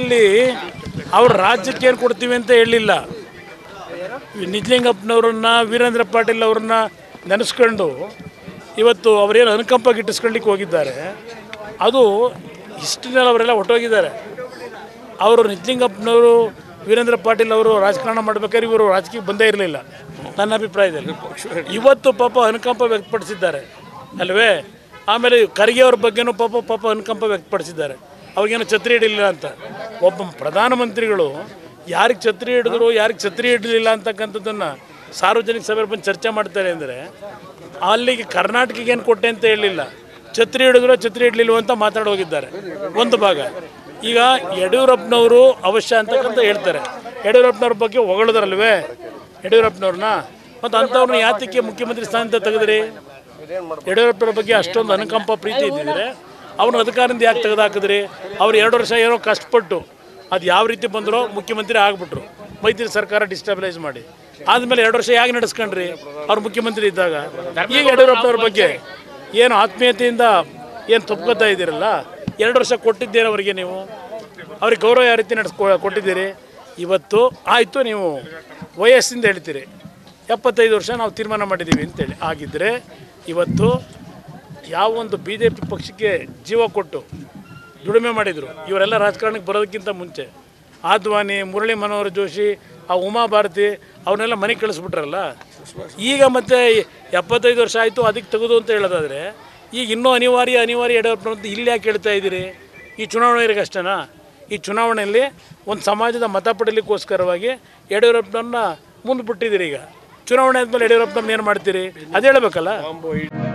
ಇಲ್ಲಿ ಅವ್ರು ರಾಜ್ಯಕ್ಕೆ ಏನು ಕೊಡ್ತೀವಿ ಅಂತ ಹೇಳಿಲ್ಲ ನಿಜಲಿಂಗಪ್ಪನವ್ರನ್ನ ವೀರೇಂದ್ರ ಪಾಟೀಲ್ ಅವ್ರನ್ನ ನೆನೆಸ್ಕೊಂಡು ಇವತ್ತು ಅವರೇನು ಅನುಕಂಪ ಗಿಟ್ಟಿಸ್ಕೊಳ್ಳಿಕ್ಕೆ ಹೋಗಿದ್ದಾರೆ ಅದು ಇಷ್ಟನ್ನೆಲ್ಲ ಅವರೆಲ್ಲ ಹೊಟ್ಟೋಗಿದ್ದಾರೆ ಅವರು ನಿಜಲಿಂಗಪ್ಪನವರು ವೀರೇಂದ್ರ ಪಾಟೀಲ್ ಅವರು ರಾಜಕಾರಣ ಮಾಡ್ಬೇಕಾದ್ರೆ ಇವರು ರಾಜಕೀಯಕ್ಕೆ ಬಂದೇ ಇರಲಿಲ್ಲ ನನ್ನ ಅಭಿಪ್ರಾಯದಲ್ಲಿ ಇವತ್ತು ಪಾಪ ಅನುಕಂಪ ವ್ಯಕ್ತಪಡಿಸಿದ್ದಾರೆ ಅಲ್ವೇ ಆಮೇಲೆ ಖರ್ಗೆ ಅವ್ರ ಬಗ್ಗೆನೂ ಪಾಪ ಪಾಪ ಅನುಕಂಪ ವ್ಯಕ್ತಪಡಿಸಿದ್ದಾರೆ ಅವ್ರಿಗೇನು ಛತ್ರಿ ಹಿಡಿಲಿಲ್ಲ ಅಂತ ಒಬ್ಬ ಪ್ರಧಾನಮಂತ್ರಿಗಳು ಯಾರಿಗೆ ಛತ್ರಿ ಹಿಡಿದ್ರು ಯಾರಿಗೆ ಛತ್ರಿ ಹಿಡಲಿಲ್ಲ ಅಂತಕ್ಕಂಥದ್ದನ್ನು ಸಾರ್ವಜನಿಕ ಸಭೆಯಲ್ಲಿ ಬಂದು ಚರ್ಚೆ ಮಾಡ್ತಾರೆ ಅಂದರೆ ಅಲ್ಲಿಗೆ ಕರ್ನಾಟಕಕ್ಕೆ ಏನು ಕೊಟ್ಟೆ ಅಂತ ಹೇಳಲಿಲ್ಲ ಛತ್ರಿ ಹಿಡಿದ್ರು ಛತ್ರಿ ಹಿಡಲಿಲ್ವ ಅಂತ ಮಾತಾಡಿ ಹೋಗಿದ್ದಾರೆ ಒಂದು ಭಾಗ ಈಗ ಯಡಿಯೂರಪ್ಪನವರು ಅವಶ್ಯ ಅಂತಕ್ಕಂತ ಹೇಳ್ತಾರೆ ಯಡಿಯೂರಪ್ಪನವ್ರ ಬಗ್ಗೆ ಹೊಗಳಿದ್ರಲ್ವೇ ಯಡಿಯೂರಪ್ಪನವ್ರನ್ನ ಮತ್ತು ಅಂಥವ್ರನ್ನ ಯಾತಕ್ಕೆ ಮುಖ್ಯಮಂತ್ರಿ ಸ್ಥಾನದಿಂದ ತೆಗೆದ್ರಿ ಯಡಿಯೂರಪ್ಪನವ್ರ ಬಗ್ಗೆ ಅಷ್ಟೊಂದು ಅನುಕಂಪ ಪ್ರೀತಿ ಇದ್ದಿದ್ರೆ ಅವ್ರನ್ನ ಅಧಿಕಾರದಿಂದ ಯಾಕೆ ತೆಗೆದಾಕಿದ್ರಿ ಅವ್ರು ಎರಡು ವರ್ಷ ಏನೋ ಕಷ್ಟಪಟ್ಟು ಅದು ಯಾವ ರೀತಿ ಬಂದರೋ ಮುಖ್ಯಮಂತ್ರಿ ಆಗ್ಬಿಟ್ರು ಮೈತ್ರಿ ಸರ್ಕಾರ ಡಿಸ್ಟೆಬಲೈಸ್ ಮಾಡಿ ಆದಮೇಲೆ ಎರಡು ವರ್ಷ ಯಾಕೆ ನಡೆಸ್ಕೊಂಡ್ರಿ ಅವ್ರು ಮುಖ್ಯಮಂತ್ರಿ ಇದ್ದಾಗ ಈಗ ಯಡಿಯೂರಪ್ಪನವ್ರ ಬಗ್ಗೆ ಏನು ಆತ್ಮೀಯತೆಯಿಂದ ಏನು ತಪ್ಕೋತಾ ಇದ್ದೀರಲ್ಲ ಎರಡು ವರ್ಷ ಕೊಟ್ಟಿದ್ದೀರ ಅವರಿಗೆ ನೀವು ಅವ್ರಿಗೆ ಗೌರವ ಯಾವ ರೀತಿ ನಡೆಸ್ಕೊ ಕೊಟ್ಟಿದ್ದೀರಿ ಇವತ್ತು ಆಯಿತು ನೀವು ವಯಸ್ಸಿಂದ ಹೇಳ್ತೀರಿ ಎಪ್ಪತ್ತೈದು ವರ್ಷ ನಾವು ತೀರ್ಮಾನ ಮಾಡಿದ್ದೀವಿ ಅಂತೇಳಿ ಆಗಿದ್ದರೆ ಇವತ್ತು ಯಾವ ಒಂದು ಬಿ ಜೆ ಪಿ ಪಕ್ಷಕ್ಕೆ ಜೀವ ಕೊಟ್ಟು ದುಡಿಮೆ ಮಾಡಿದರು ಇವರೆಲ್ಲ ರಾಜಕಾರಣಕ್ಕೆ ಬರೋದಕ್ಕಿಂತ ಮುಂಚೆ ಆದ್ವಾನಿ ಮುರಳಿ ಮನೋಹರ್ ಜೋಶಿ ಆ ಉಮಾ ಭಾರತಿ ಅವನ್ನೆಲ್ಲ ಮನೆಗೆ ಕಳಿಸ್ಬಿಟ್ರಲ್ಲ ಈಗ ಮತ್ತೆ ಎಪ್ಪತ್ತೈದು ವರ್ಷ ಆಯಿತು ಅದಕ್ಕೆ ತೆಗೆದು ಅಂತ ಹೇಳೋದಾದರೆ ಈಗ ಇನ್ನೂ ಅನಿವಾರ್ಯ ಅನಿವಾರ್ಯ ಯಡಿಯೂರಪ್ಪನವ್ರದ್ದು ಇಲ್ಲಿ ಯಾಕೆ ಹೇಳ್ತಾ ಇದ್ದೀರಿ ಈ ಚುನಾವಣೆಗೆ ಅಷ್ಟೇನಾ ಈ ಚುನಾವಣೆಯಲ್ಲಿ ಒಂದು ಸಮಾಜದ ಮತ ಪಡೀಲಿಕ್ಕೋಸ್ಕರವಾಗಿ ಯಡಿಯೂರಪ್ಪನವ್ರನ್ನ ಮುಂದೆ ಬಿಟ್ಟಿದ್ದೀರಿ ಈಗ ಚುನಾವಣೆ ಆದಮೇಲೆ ಯಡಿಯೂರಪ್ಪನವ್ರನ್ನ ಏನು ಮಾಡ್ತೀರಿ ಅದು ಹೇಳಬೇಕಲ್ಲ